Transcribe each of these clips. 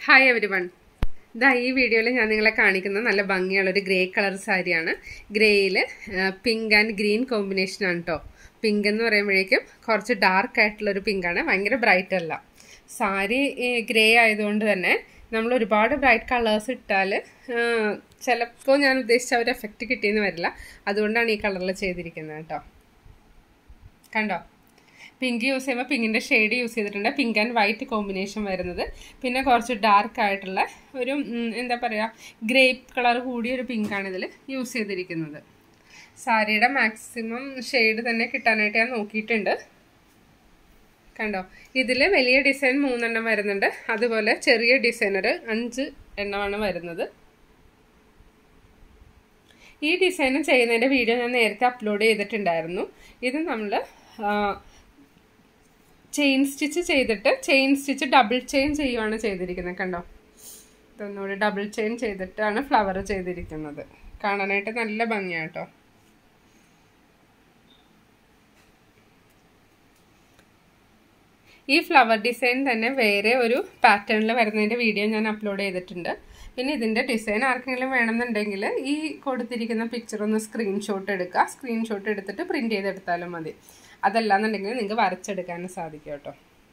hi every one ഇതാ ഈ വീഡിയോയിൽ ഞാൻ നിങ്ങളെ കാണിക്കുന്ന നല്ല ഭംഗിയുള്ള ഒരു ഗ്രേ കളർ സാരിയാണ് ഗ്രേയിൽ പിങ്ക് ആൻഡ് ഗ്രീൻ കോമ്പിനേഷനാണ് കേട്ടോ പിങ്ക് എന്ന് പറയുമ്പോഴേക്കും കുറച്ച് ഡാർക്ക് ആയിട്ടുള്ള ഒരു പിങ്കാണ് ഭയങ്കര ബ്രൈറ്റ് അല്ല സാരി ഗ്രേ ആയതുകൊണ്ട് തന്നെ നമ്മൾ ഒരുപാട് ബ്രൈറ്റ് കളേഴ്സ് ഇട്ടാൽ ചിലപ്പോൾ ഞാൻ ഉദ്ദേശിച്ച ഒരു എഫക്റ്റ് കിട്ടിയെന്ന് വരില്ല അതുകൊണ്ടാണ് ഈ കളറിൽ ചെയ്തിരിക്കുന്നത് കേട്ടോ കണ്ടോ പിങ്ക് യൂസ് ചെയ്യുമ്പോൾ പിങ്കിൻ്റെ ഷെയ്ഡ് യൂസ് ചെയ്തിട്ടുണ്ട് പിങ്ക് ആൻഡ് വൈറ്റ് കോമ്പിനേഷൻ വരുന്നത് പിന്നെ കുറച്ച് ഡാർക്ക് ആയിട്ടുള്ള ഒരു എന്താ പറയുക ഗ്രേപ്പ് കളർ കൂടിയ ഒരു പിങ്കാണ് ഇതിൽ യൂസ് ചെയ്തിരിക്കുന്നത് സാരിയുടെ മാക്സിമം ഷെയ്ഡ് തന്നെ കിട്ടാനായിട്ട് ഞാൻ നോക്കിയിട്ടുണ്ട് കണ്ടോ ഇതിൽ വലിയ ഡിസൈൻ മൂന്നെണ്ണം വരുന്നുണ്ട് അതുപോലെ ചെറിയ ഡിസൈനർ അഞ്ച് എണ്ണമാണ് വരുന്നത് ഈ ഡിസൈൻ ചെയ്യുന്നതിൻ്റെ വീഡിയോ ഞാൻ നേരത്തെ അപ്ലോഡ് ചെയ്തിട്ടുണ്ടായിരുന്നു ഇത് നമ്മൾ ചെയിൻ സ്റ്റിച്ച് ചെയ്തിട്ട് ചെയിൻ സ്റ്റിച്ച് ഡബിൾ ചെയിൻ ചെയ്യുവാണ് ചെയ്തിരിക്കുന്നത് കണ്ടോ ഇതൊന്നുകൂടി ഡബിൾ ചെയിൻ ചെയ്തിട്ടാണ് ഫ്ലവർ ചെയ്തിരിക്കുന്നത് കാണാനായിട്ട് നല്ല ഭംഗിയാട്ടോ ഈ ഫ്ലവർ ഡിസൈൻ തന്നെ വേറെ ഒരു പാറ്റേണിൽ വരുന്നതിൻ്റെ വീഡിയോ ഞാൻ അപ്ലോഡ് ചെയ്തിട്ടുണ്ട് പിന്നെ ഇതിൻ്റെ ഡിസൈൻ ആർക്കെങ്കിലും വേണമെന്നുണ്ടെങ്കിൽ ഈ കൊടുത്തിരിക്കുന്ന പിക്ചർ ഒന്ന് സ്ക്രീൻഷോട്ട് എടുക്കുക സ്ക്രീൻഷോട്ട് എടുത്തിട്ട് പ്രിൻറ്റ് ചെയ്തെടുത്താലും മതി അതല്ലാന്നുണ്ടെങ്കിൽ നിങ്ങൾക്ക് വരച്ചെടുക്കാനും സാധിക്കും കേട്ടോ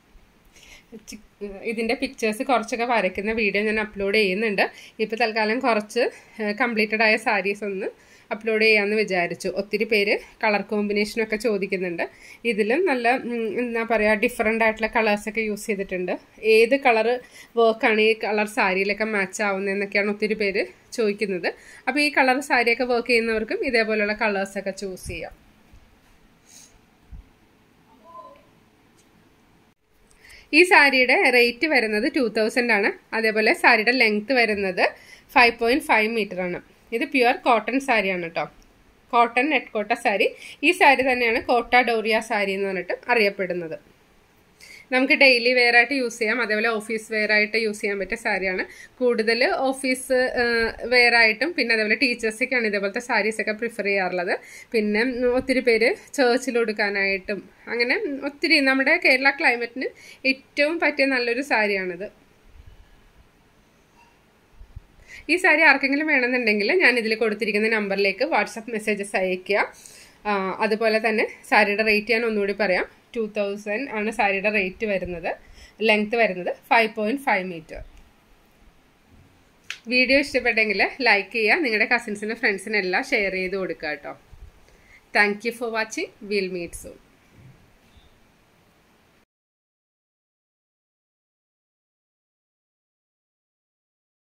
ഇതിൻ്റെ പിക്ചേഴ്സ് കുറച്ചൊക്കെ വരയ്ക്കുന്ന വീഡിയോ ഞാൻ അപ്ലോഡ് ചെയ്യുന്നുണ്ട് ഇപ്പോൾ തൽക്കാലം കുറച്ച് കംപ്ലീറ്റഡ് ആയ സാരീസ് ഒന്ന് അപ്ലോഡ് ചെയ്യാമെന്ന് വിചാരിച്ചു ഒത്തിരി പേര് കളർ കോമ്പിനേഷനൊക്കെ ചോദിക്കുന്നുണ്ട് ഇതിലും നല്ല എന്താ പറയുക ഡിഫറെൻ്റ് ആയിട്ടുള്ള കളേഴ്സൊക്കെ യൂസ് ചെയ്തിട്ടുണ്ട് ഏത് കളർ വർക്കാണ് ഈ കളർ സാരിയിലൊക്കെ മാച്ച് ആവുന്നതെന്നൊക്കെയാണ് ഒത്തിരി പേര് ചോദിക്കുന്നത് അപ്പോൾ ഈ കളർ സാരിയൊക്കെ വർക്ക് ചെയ്യുന്നവർക്കും ഇതേപോലെയുള്ള കളേഴ്സൊക്കെ ചൂസ് ചെയ്യാം ഈ സാരിയുടെ റേറ്റ് വരുന്നത് ടു തൗസൻഡ് ആണ് അതേപോലെ സാരിയുടെ ലെങ്ത് വരുന്നത് ഫൈവ് പോയിൻറ്റ് ഫൈവ് മീറ്റർ ആണ് ഇത് പ്യുവർ കോട്ടൺ സാരിയാണ് കേട്ടോ കോട്ടൺ നെറ്റ് കോട്ട സാരി ഈ സാരി തന്നെയാണ് കോട്ട ഡോറിയ സാരി എന്ന് പറഞ്ഞിട്ട് അറിയപ്പെടുന്നത് നമുക്ക് ഡെയിലി വെയർ ആയിട്ട് യൂസ് ചെയ്യാം അതേപോലെ ഓഫീസ് വെയർ ആയിട്ട് യൂസ് ചെയ്യാൻ പറ്റിയ സാരിയാണ് കൂടുതൽ ഓഫീസ് വെയർ ആയിട്ടും പിന്നെ അതേപോലെ ടീച്ചേഴ്സൊക്കെയാണ് ഇതേപോലത്തെ സാരീസ് ഒക്കെ പ്രിഫർ ചെയ്യാറുള്ളത് പിന്നെ ഒത്തിരി പേര് ചേർച്ചിൽ കൊടുക്കാനായിട്ടും അങ്ങനെ ഒത്തിരി നമ്മുടെ കേരള ക്ലൈമറ്റിന് ഏറ്റവും പറ്റിയ നല്ലൊരു സാരിയാണിത് ഈ സാരി ആർക്കെങ്കിലും വേണമെന്നുണ്ടെങ്കിൽ ഞാൻ ഇതിൽ കൊടുത്തിരിക്കുന്ന നമ്പറിലേക്ക് വാട്സപ്പ് മെസ്സേജസ് അയയ്ക്കുക അതുപോലെ തന്നെ സാരിയുടെ റേറ്റ് ഞാൻ ഒന്നുകൂടി പറയാം ടു തൗസൻഡ് ആണ് സാരിയുടെ റേറ്റ് വരുന്നത് ലെങ്ത് വരുന്നത് five point five metre video ഇഷ്ടപ്പെട്ടെങ്കിൽ ലൈക്ക് ചെയ്യുക നിങ്ങളുടെ കസിൻസിനും ഫ്രണ്ട്സിനും എല്ലാം ഷെയർ ചെയ്ത് കൊടുക്കുക കേട്ടോ thank you for watching will meet soon